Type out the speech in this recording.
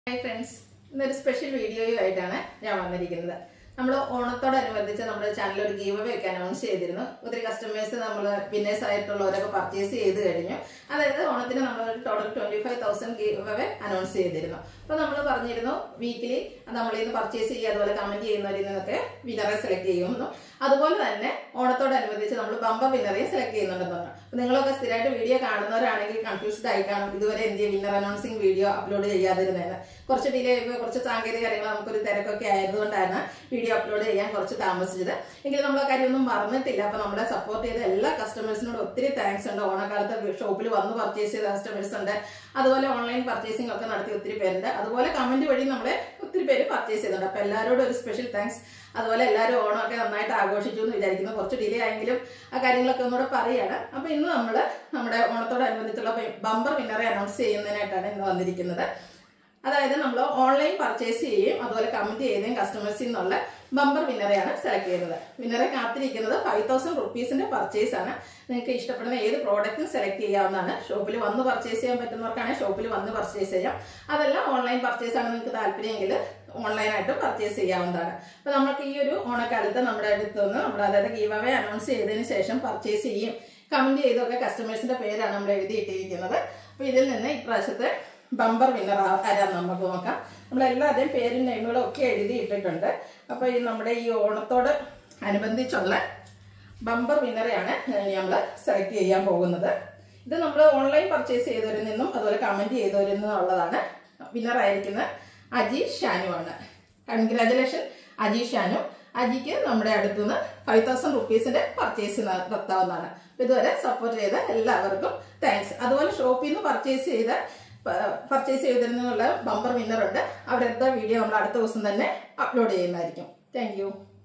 hi friends ഇന്നൊരു special വീഡിയോയുമായിട്ടാണ് ഞാൻ വന്നിരിക്കുന്നത് നമ്മൾ ഓണത്തോടനുബന്ധിച്ച് നമ്മുടെ ചാനലിൽ ഒരു ഗീവ് അവേ ഒക്കെ അനൗൺസ് ചെയ്തിരുന്നു ഒത്തിരി കസ്റ്റമേഴ്സ് നമ്മൾ വിന്നേഴ്സ് ആയിട്ടുള്ളവരൊക്കെ പർച്ചേസ് ചെയ്ത് കഴിഞ്ഞു അതായത് ഓണത്തിന് നമ്മൾ ഒരു total twenty five thousand giveaway announce ചെയ്തിരുന്നു അപ്പോൾ നമ്മൾ പറഞ്ഞിരുന്നു വീക്കിലി നമ്മളിൽ നിന്ന് പർച്ചേസ് ചെയ്യുക അതുപോലെ കമന്റ് ചെയ്യുന്നവരിൽ നിന്നൊക്കെ വിന്നറെ സെലക്ട് ചെയ്യുമെന്നും അതുപോലെ തന്നെ ഓണത്തോടനുബന്ധിച്ച് നമ്മൾ ബമ്പർ വിന്നറെയും സെലക്ട് ചെയ്യുന്നുണ്ടെന്ന് പറഞ്ഞു അപ്പോൾ നിങ്ങളൊക്കെ സ്ഥിരമായിട്ട് വീഡിയോ കാണുന്നവരാണെങ്കിൽ കൺഫ്യൂസ്ഡ് ആയി കാണും ഇതുവരെ എന്ത് വിന്നർ അനൗൺസിംഗ് വീഡിയോ അപ്ലോഡ് ചെയ്യാതിരുന്നതിന് കുറച്ച് ഡിലേ ആയപ്പോൾ കുറച്ച് സാങ്കേതിക കാര്യങ്ങൾ നമുക്കൊരു തിരക്കൊക്കെ ആയതുകൊണ്ടാണ് വീഡിയോ അപ്ലോഡ് ചെയ്യാൻ കുറച്ച് താമസിച്ചത് എങ്കിലും നമ്മൾ ആ കാര്യമൊന്നും മറന്നിട്ടില്ല അപ്പോൾ നമ്മളെ സപ്പോർട്ട് ചെയ്ത എല്ലാ കസ്റ്റമേഴ്സിനോട് ഒത്തിരി താങ്ക്സ് ഉണ്ട് ഓണക്കാലത്ത് ഷോപ്പിൽ വന്ന് പർച്ചേസ് ചെയ്ത കസ്റ്റമേഴ്സ് ഉണ്ട് അതുപോലെ ഓൺലൈൻ പർച്ചേസിംഗ് ഒക്കെ നടത്തി ഒത്തിരി പേരുണ്ട് അതുപോലെ കമന്റ് വഴി നമ്മളെ ഒത്തിരി പേര് പർച്ചേസ് ചെയ്തിട്ടുണ്ട് അപ്പോൾ എല്ലാവരോടും ഒരു സ്പെഷ്യൽ താങ്ക്സ് അതുപോലെ എല്ലാവരും ഓണമൊക്കെ നന്നായിട്ട് ആഘോഷിച്ചു എന്ന് വിചാരിക്കുന്നു കുറച്ച് ഡിലേ ആയെങ്കിലും ആ കാര്യങ്ങളൊക്കെ ഒന്നുകൂടെ പറയുകയാണ് അപ്പോൾ ഇന്ന് നമ്മൾ നമ്മുടെ ഓണത്തോടനുബന്ധിച്ചുള്ള ബമ്പർ വിന്നറെ അനൗൺസ് ചെയ്യുന്നതിനായിട്ടാണ് ഇന്ന് വന്നിരിക്കുന്നത് അതായത് നമ്മൾ ഓൺലൈൻ പർച്ചേസ് ചെയ്യുകയും അതുപോലെ കമന്റ് ചെയ്യുകയും കസ്റ്റമേഴ്സിൽ നിന്നുള്ള ബമ്പർ വിന്നറെയാണ് സെലക്ട് ചെയ്യുന്നത് വിന്നറെ കാത്തിരിക്കുന്നത് ഫൈവ് തൗസൻഡ് റുപ്പീസിന്റെ പർച്ചേസ് ആണ് നിങ്ങൾക്ക് ഇഷ്ടപ്പെടുന്ന ഏത് പ്രോഡക്റ്റും സെലക്ട് ചെയ്യാവുന്നതാണ് ഷോപ്പിൽ വന്ന് പർച്ചേസ് ചെയ്യാൻ പറ്റുന്നവർക്കാണെങ്കിൽ ഷോപ്പിൽ വന്ന് പർച്ചേസ് ചെയ്യാം അതല്ല ഓൺലൈൻ പർച്ചേസ് ആണ് നിങ്ങൾക്ക് താല്പര്യമെങ്കിൽ ഓൺലൈനായിട്ട് പർച്ചേസ് ചെയ്യാവുന്നതാണ് അപ്പൊ നമുക്ക് ഈ ഒരു ഓണക്കാലത്ത് നമ്മുടെ അടുത്ത് നിന്ന് നമ്മൾ അതായത് ഗീവ് അവേ അനൗൺസ് ചെയ്തതിന് ശേഷം പർച്ചേസ് ചെയ്യും കമന്റ് ചെയ്തൊക്കെ കസ്റ്റമേഴ്സിന്റെ പേരാണ് നമ്മൾ എഴുതിയിട്ടിരിക്കുന്നത് അപ്പൊ ഇതിൽ നിന്ന് ഇപ്രാവശ്യത്തെ ബമ്പർ വിന്നർ ആരാന്ന് നമുക്ക് നോക്കാം നമ്മളെല്ലാവരുടെയും പേരും നെയിമുകളും ഒക്കെ എഴുതി ഇട്ടിട്ടുണ്ട് അപ്പോൾ ഈ നമ്മുടെ ഈ ഓണത്തോട് അനുബന്ധിച്ചുള്ള ബമ്പർ വിന്നറെയാണ് നമ്മൾ സെലക്ട് ചെയ്യാൻ പോകുന്നത് ഇത് നമ്മൾ ഓൺലൈൻ പർച്ചേസ് ചെയ്തവരിൽ നിന്നും അതുപോലെ കമന്റ് ചെയ്തവരിൽ നിന്നും ഉള്ളതാണ് വിന്നർ ആയിരിക്കുന്ന അജി ഷാനു ആണ് കൺഗ്രാചുലേഷൻ അജി ഷാനു അജിക്ക് നമ്മുടെ അടുത്തുനിന്ന് ഫൈവ് തൗസൻഡ് റുപ്പീസിന്റെ പർച്ചേസ് നടത്താവുന്നതാണ് അപ്പൊ ഇതുവരെ സപ്പോർട്ട് ചെയ്ത എല്ലാവർക്കും താങ്ക്സ് അതുപോലെ ഷോപ്പിൽ നിന്ന് പർച്ചേസ് ചെയ്ത പർച്ചേസ് ചെയ്തിരുന്നുള്ള ബമ്പർ വിന്നർ ഉണ്ട് അവരുടെ വീഡിയോ നമ്മൾ അടുത്ത ദിവസം തന്നെ അപ്ലോഡ് ചെയ്യുന്നതായിരിക്കും താങ്ക്